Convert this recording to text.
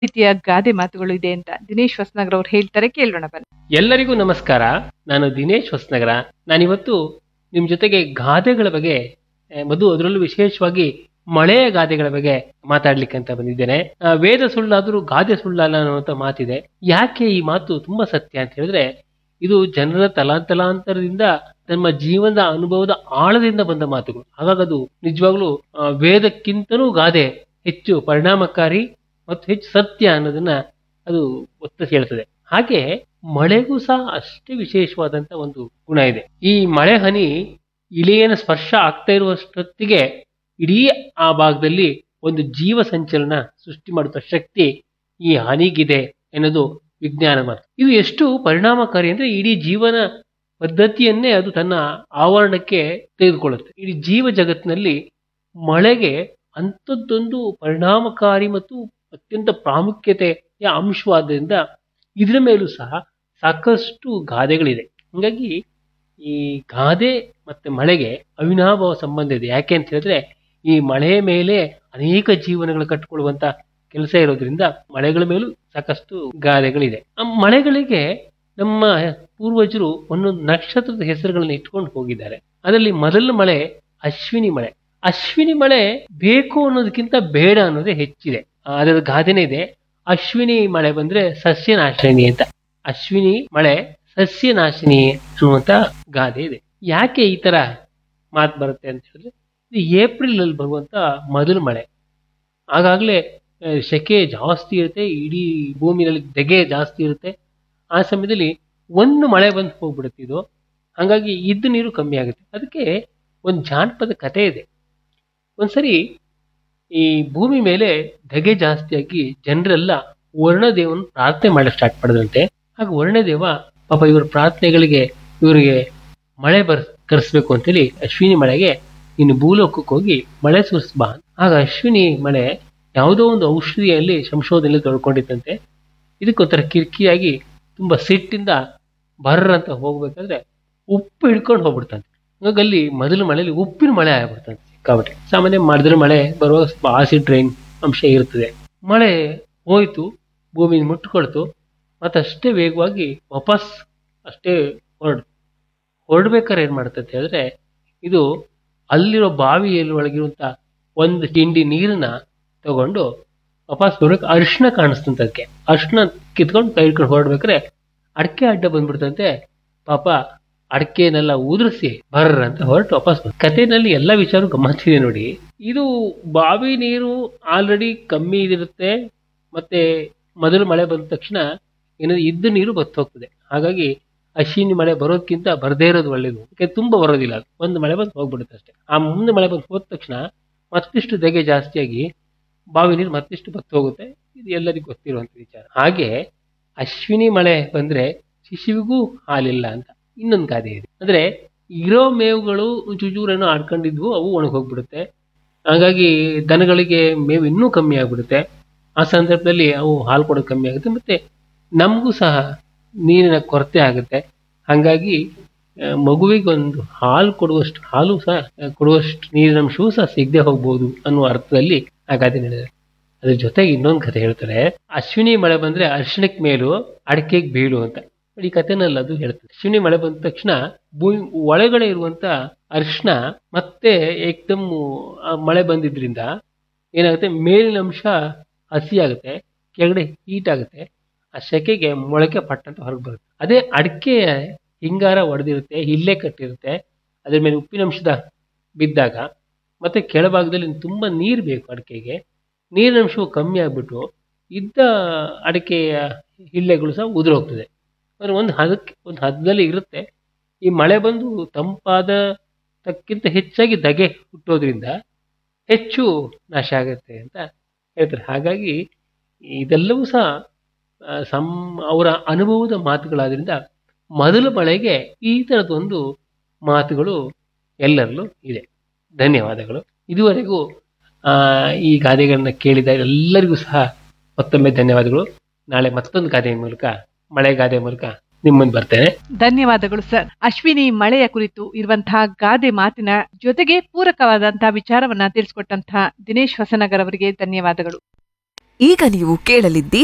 ರೀತಿಯ ಗಾದೆ ಮಾತುಗಳು ಇದೆ ಅಂತ ದಿನೇಶ್ ಹೊಸನಗರ್ ಅವ್ರು ಹೇಳ್ತಾರೆ ಕೇಳೋಣ ಬನ್ನಿ ಎಲ್ಲರಿಗೂ ನಮಸ್ಕಾರ ನಾನು ದಿನೇಶ್ ಹೊಸನಗರ ನಾನಿವತ್ತು ನಿಮ್ಮ ಜೊತೆಗೆ ಗಾದೆಗಳ ಬಗ್ಗೆ ಆ, ಮಧು ಅದರಲ್ಲೂ ವಿಶೇಷವಾಗಿ ಮಳೆಯ ಗಾದೆಗಳ ಬಗ್ಗೆ ಮಾತಾಡ್ಲಿಕ್ಕೆ ಅಂತ ಬಂದಿದ್ದೇನೆ ಆ, ವೇದ ಸುಳ್ಳಾದರೂ ಗಾದೆ ಸುಳ್ಳಲ್ಲ ಅನ್ನುವಂಥ ಮಾತಿದೆ ಯಾಕೆ ಈ ಮಾತು ತುಂಬಾ ಸತ್ಯ ಅಂತ ಹೇಳಿದ್ರೆ ಇದು ಜನರ ತಲಾಂತಲಾಂತರದಿಂದ ನಮ್ಮ ಜೀವನದ ಅನುಭವದ ಆಳದಿಂದ ಬಂದ ಮಾತುಗಳು ಹಾಗಾಗಿ ಅದು ನಿಜವಾಗ್ಲೂ ಆ, ವೇದಕ್ಕಿಂತಲೂ ಗಾದೆ ಹೆಚ್ಚು ಪರಿಣಾಮಕಾರಿ ಮತ್ತು ಹೆಚ್ಚು ಸತ್ಯ ಅನ್ನೋದನ್ನ ಅದು ಒತ್ತು ಹೇಳ್ತದೆ ಹಾಗೆ ಮಳೆಗೂ ಸಹ ಅಷ್ಟೇ ವಿಶೇಷವಾದಂತ ಒಂದು ಗುಣ ಇದೆ ಈ ಮಳೆ ಹನಿ ಇಲಿಯನ ಸ್ಪರ್ಶ ಆಗ್ತಾ ಇರುವಷ್ಟೊತ್ತಿಗೆ ಇಡೀ ಆ ಭಾಗದಲ್ಲಿ ಒಂದು ಜೀವ ಸಂಚಲನ ಸೃಷ್ಟಿ ಮಾಡುವ ಶಕ್ತಿ ಈ ಹನಿಗಿದೆ ಎನ್ನುವುದು ವಿಜ್ಞಾನ ಮಾತು ಇದು ಎಷ್ಟು ಪರಿಣಾಮಕಾರಿ ಅಂದ್ರೆ ಇಡೀ ಜೀವನ ಪದ್ಧತಿಯನ್ನೇ ಅದು ತನ್ನ ಆವರಣಕ್ಕೆ ತೆಗೆದುಕೊಳ್ಳುತ್ತೆ ಇಡೀ ಜೀವ ಜಗತ್ತಿನಲ್ಲಿ ಮಳೆಗೆ ಅಂಥದ್ದೊಂದು ಪರಿಣಾಮಕಾರಿ ಮತ್ತು ಅತ್ಯಂತ ಪ್ರಾಮುಖ್ಯತೆಯ ಅಂಶವಾದ್ದರಿಂದ ಇದರ ಮೇಲೂ ಸಹ ಸಾಕಷ್ಟು ಗಾದೆಗಳಿದೆ ಹೀಗಾಗಿ ಈ ಗಾದೆ ಮತ್ತೆ ಮಳೆಗೆ ಅವಿನಾಭಾವ ಸಂಬಂಧ ಇದೆ ಯಾಕೆ ಅಂತ ಹೇಳಿದ್ರೆ ಈ ಮಳೆಯ ಮೇಲೆ ಅನೇಕ ಜೀವನಗಳು ಕಟ್ಟಿಕೊಳ್ಳುವಂತ ಕೆಲಸ ಇರೋದ್ರಿಂದ ಮಳೆಗಳ ಮೇಲೂ ಸಾಕಷ್ಟು ಗಾದೆಗಳಿದೆ ಆ ಮಳೆಗಳಿಗೆ ನಮ್ಮ ಪೂರ್ವಜರು ಒಂದೊಂದು ನಕ್ಷತ್ರದ ಹೆಸರುಗಳನ್ನ ಇಟ್ಕೊಂಡು ಹೋಗಿದ್ದಾರೆ ಅದರಲ್ಲಿ ಮೊದಲ ಮಳೆ ಅಶ್ವಿನಿ ಮಳೆ ಅಶ್ವಿನಿ ಮಳೆ ಬೇಕು ಅನ್ನೋದಕ್ಕಿಂತ ಬೇಡ ಅನ್ನೋದೇ ಹೆಚ್ಚಿದೆ ಆ, ಅದರ ಗಾದೆನೇ ಇದೆ ಅಶ್ವಿನಿ ಮಳೆ ಬಂದ್ರೆ ಸಸ್ಯನಾಶಿನಿ ಅಂತ ಅಶ್ವಿನಿ ಮಳೆ ಸಸ್ಯನಾಶಿನಿ ಅನ್ನುವಂತ ಗಾದೆ ಇದೆ ಯಾಕೆ ಈ ತರ ಮಾತು ಬರುತ್ತೆ ಅಂತ ಹೇಳಿದ್ರೆ ಇದು ಏಪ್ರಿಲ್ ಅಲ್ಲಿ ಬರುವಂತ ಮೊದಲ ಮಳೆ ಆಗಾಗಲೇ ಆ, ಸೆಕೆ ಜಾಸ್ತಿ ಇರುತ್ತೆ ಇಡೀ ಭೂಮಿನಲ್ಲಿ ದೆಗೆ ಜಾಸ್ತಿ ಇರುತ್ತೆ ಆ ಸಮಯದಲ್ಲಿ ಒಂದು ಮಳೆ ಬಂದು ಹೋಗ್ಬಿಡುತ್ತೆ ಇದು ಹಾಗಾಗಿ ಇದ್ದ ನೀರು ಕಮ್ಮಿ ಆಗುತ್ತೆ ಅದಕ್ಕೆ ಒಂದು ಜಾನಪದ ಕಥೆ ಇದೆ ಒಂದ್ಸರಿ ಈ ಭೂಮಿ ಮೇಲೆ ಧಗೆ ಜಾಸ್ತಿಯಾಗಿ ಜನರೆಲ್ಲ ವರ್ಣದೇವನ ಪ್ರಾರ್ಥನೆ ಮಾಡಕ್ ಸ್ಟಾರ್ಟ್ ಮಾಡಿದ್ರಂತೆ ಆಗ ವರ್ಣದೇವ ಪಾಪ ಇವ್ರ ಪ್ರಾರ್ಥನೆಗಳಿಗೆ ಇವರಿಗೆ ಮಳೆ ಬರ್ ಕರೆಸ್ಬೇಕು ಅಂತೇಳಿ ಅಶ್ವಿನಿ ಮಳೆಗೆ ಇನ್ನು ಭೂಲೋಕಕ್ಕೆ ಹೋಗಿ ಮಳೆ ಸುರಿಸ್ಬಾ ಅಂತ. ಆಗ ಅಶ್ವಿನಿ ಮಳೆ ಯಾವುದೋ ಒಂದು ಔಷಧಿಯಲ್ಲಿ ಸಂಶೋಧನೆಯಲ್ಲಿ ತೊಳ್ಕೊಂಡಿತ್ತಂತೆ ಇದಕ್ಕೊಂಥರ ಕಿರಿಕಿಯಾಗಿ ತುಂಬಾ ಸಿಟ್ಟಿಂದ ಬರ್ರ ಅಂತ ಹೋಗ್ಬೇಕಾದ್ರೆ ಉಪ್ಪು ಹಿಡ್ಕೊಂಡು ಹೋಗ್ಬಿಡ್ತಂತೆ ಹಾಗಾಗಿ ಅಲ್ಲಿ ಮೊದಲ ಮಳೆಯಲ್ಲಿ ಉಪ್ಪಿನ ಮಳೆ ಆಗ್ಬಿಡ್ತಂತೆ ಸಿಕ್ಕಾಬಿಟ್ಟೆ ಸಾಮಾನ್ಯ ಮಾಡಿದ್ರೆ ಮಳೆ ಬರುವಾಗ ಸ್ವಲ್ಪ ಆಸಿಡ್ ರೈನ್ ಅಂಶ ಇರ್ತದೆ ಮಳೆ ಹೋಯ್ತು ಭೂಮಿ ಮುಟ್ಕೊಳ್ತು ಮತ್ತೆ ಅಷ್ಟೇ ವೇಗವಾಗಿ ವಾಪಸ್ ಅಷ್ಟೇ ಹೊರಡು ಹೊರಡ್ಬೇಕಾದ್ರೆ ಏನ್ ಮಾಡುತ್ತೆ ಅಂತ ಹೇಳಿದ್ರೆ ಇದು ಅಲ್ಲಿರೋ ಬಾವಿಯಲ್ಲಿ ಒಳಗಿರುವಂತ ಒಂದು ತಿಂಡಿ ನೀರನ್ನ ತಗೊಂಡು ವಾಪಸ್ ಬರೋಕೆ ಅರಿಶಿನ ಕಾಣಿಸ್ತಂತೆ ಅದಕ್ಕೆ ಅರಿಶಿನ ಕಿತ್ಕೊಂಡು ಕೈ ಹಿಡ್ಕೊಂಡು ಹೊರಡ್ಬೇಕಾದ್ರೆ ಅಡಕೆ ಅಡ್ಡ ಬಂದ್ಬಿಡ್ತಂತೆ ಪಾಪ ಅಡಕೆನೆಲ್ಲ ಉದುರಿಸಿ ಬರ್ರ ಅಂತ ಹೊರಟು ವಾಪಸ್ ಬಂದ ಕಥೆನಲ್ಲಿ ಎಲ್ಲ ವಿಚಾರ ಗಮ್ಮತ್ತಿದೆ ನೋಡಿ ಇದು ಬಾವಿ ನೀರು ಆಲ್ರೆಡಿ ಕಮ್ಮಿ ಇದಿರುತ್ತೆ ಮತ್ತೆ ಮೊದಲು ಮಳೆ ಬಂದ ತಕ್ಷಣ ಏನಾದ್ರು ಇದ್ದ ನೀರು ಬತ್ತು ಹೋಗ್ತದೆ ಹಾಗಾಗಿ ಅಶ್ವಿನಿ ಮಳೆ ಬರೋದಕ್ಕಿಂತ ಬರದೇ ಇರೋದು ಒಳ್ಳೇದು ಯಾಕೆ ತುಂಬಾ ಬರೋದಿಲ್ಲ ಅದು. ಒಂದು ಮಳೆ ಬಂದು ಹೋಗ್ಬಿಡುತ್ತೆ ಅಷ್ಟೇ ಆ ಮುಂದೆ ಮಳೆ ಬಂದು ಹೋದ ತಕ್ಷಣ ಮತ್ತಿಷ್ಟು ದೆಗೆ ಜಾಸ್ತಿಯಾಗಿ ಬಾವಿ ನೀರು ಮತ್ತಿಷ್ಟು ಬತ್ತು ಹೋಗುತ್ತೆ ಇದು ಎಲ್ಲರಿಗೂ ಗೊತ್ತಿರುವಂತ ವಿಚಾರ ಹಾಗೆ ಅಶ್ವಿನಿ ಮಳೆ ಬಂದ್ರೆ ಶಿಶುವಿಗೂ ಹಾಲಿಲ್ಲ ಅಂತ ಇನ್ನೊಂದು ಗಾದೆ ಇದೆ ಅಂದ್ರೆ ಇರೋ ಮೇವುಗಳು ಚುಚೂರೇನೋ ಆಡ್ಕೊಂಡಿದ್ವು ಅವು ಒಣಗಿ ಹೋಗ್ಬಿಡುತ್ತೆ ಹಾಗಾಗಿ ದನಗಳಿಗೆ ಮೇವು ಇನ್ನೂ ಕಮ್ಮಿ ಆಗ್ಬಿಡುತ್ತೆ ಆ ಸಂದರ್ಭದಲ್ಲಿ ಅವು ಹಾಲು ಕೊಡೋದು ಕಮ್ಮಿ ಆಗುತ್ತೆ ಮತ್ತೆ ನಮಗೂ ಸಹ ನೀರಿನ ಕೊರತೆ ಆಗುತ್ತೆ ಹಾಗಾಗಿ ಆ, ಮಗುವಿಗೊಂದು ಹಾಲು ಕೊಡುವಷ್ಟು ಹಾಲು ಸಹ ಆ, ಕೊಡುವಷ್ಟು ನೀರಿನಂಶವೂ ಸಹ ಸಿಗದೆ ಹೋಗ್ಬೋದು ಅನ್ನುವ ಅರ್ಥದಲ್ಲಿ ಆ ಗಾದೆ ನಡೆದಿದೆ ಅದ್ರ ಜೊತೆಗೆ ಇನ್ನೊಂದು ಕಥೆ ಹೇಳ್ತಾರೆ ಅಶ್ವಿನಿ ಮಳೆ ಬಂದ್ರೆ ಅರಿಶಿಣಕ್ಕೆ ಮೇಲು ಅಡಿಕೆಗೆ ಬೀಳು ಅಂತ ಈ ಕಥೆನಲ್ಲಿ ಅದು ಹೇಳ್ತದೆ ಅಶ್ವಿನಿ ಮಳೆ ಬಂದ ತಕ್ಷಣ ಭೂಮಿ ಒಳಗಡೆ ಇರುವಂತ ಅರಿಶಿಣ ಮತ್ತೆ ಏಕ್ದಮ್ ಆ ಮಳೆ ಬಂದಿದ್ರಿಂದ ಏನಾಗುತ್ತೆ ಮೇಲಿನ ಅಂಶ ಹಸಿ ಆಗುತ್ತೆ ಕೆಳಗಡೆ ಹೀಟ್ ಆಗುತ್ತೆ ಆ ಸೆಕೆಗೆ ಮೊಳಕೆ ಪಟ್ಟ ಅಂತ ಹೊರಗೆ ಬರುತ್ತೆ ಅದೇ ಅಡಿಕೆ ಹಿಂಗಾರ ಒಡೆದಿರುತ್ತೆ ಇಲ್ಲೇ ಕಟ್ಟಿರುತ್ತೆ ಅದ್ರ ಮೇಲೆ ಉಪ್ಪಿನಂಶದ ಬಿದ್ದಾಗ ಮತ್ತೆ ಕೆಳಭಾಗದಲ್ಲಿ ತುಂಬಾ ನೀರು ಬೇಕು ಅಡಿಕೆಗೆ ನೀರಿನಂಶವು ಕಮ್ಮಿ ಆಗ್ಬಿಟ್ಟು ಇದ್ದ ಅಡಿಕೆಯ ಹಿಳ್ಳೆಗಳು ಸಹ ಉದುರು ಹೋಗ್ತದೆ ಅಂದ್ರೆ ಒಂದು ಹದಕ್ಕೆ ಒಂದು ಹದದಲ್ಲಿ ಇರುತ್ತೆ ಈ ಮಳೆ ಬಂದು ತಂಪಾದ ತಕ್ಕಿಂತ ಹೆಚ್ಚಾಗಿ ಧಗೆ ಹುಟ್ಟೋದ್ರಿಂದ ಹೆಚ್ಚು ನಾಶ ಆಗುತ್ತೆ ಅಂತ ಹೇಳ್ತಾರೆ ಹಾಗಾಗಿ ಇದೆಲ್ಲವೂ ಸಹ ಆ, ಸಂ ಅವರ ಅನುಭವದ ಮಾತುಗಳಾದ್ರಿಂದ ಮೊದಲ ಮಳೆಗೆ ಈ ಥರದೊಂದು ಮಾತುಗಳು ಎಲ್ಲರಲ್ಲೂ ಇದೆ ಧನ್ಯವಾದಗಳು ಇದುವರೆಗೂ ಆ, ಈ ಗಾದೆಗಳನ್ನ ಕೇಳಿದ ಎಲ್ಲರಿಗೂ ಸಹ ಮತ್ತೊಮ್ಮೆ ಧನ್ಯವಾದಗಳು ನಾಳೆ ಮತ್ತೊಂದು ಗಾದೆಯ ಮೂಲಕ ಮಳೆ ಗಾದೆ ಮೂಲಕ ನಿಮ್ಮ ಮುಂದೆ ಬರ್ತೇನೆ ಧನ್ಯವಾದಗಳು ಸರ್ ಅಶ್ವಿನಿ ಮಳೆಯ ಕುರಿತು ಇರುವಂತಹ ಗಾದೆ ಮಾತಿನ ಜೊತೆಗೆ ಪೂರಕವಾದಂತಹ ವಿಚಾರವನ್ನ ತಿಳಿಸ್ಕೊಟ್ಟಂತಹ ದಿನೇಶ್ ಹೊಸನಗರ್ ಅವರಿಗೆ ಧನ್ಯವಾದಗಳು ಈಗ ನೀವು ಕೇಳಲಿದ್ದೀರಿ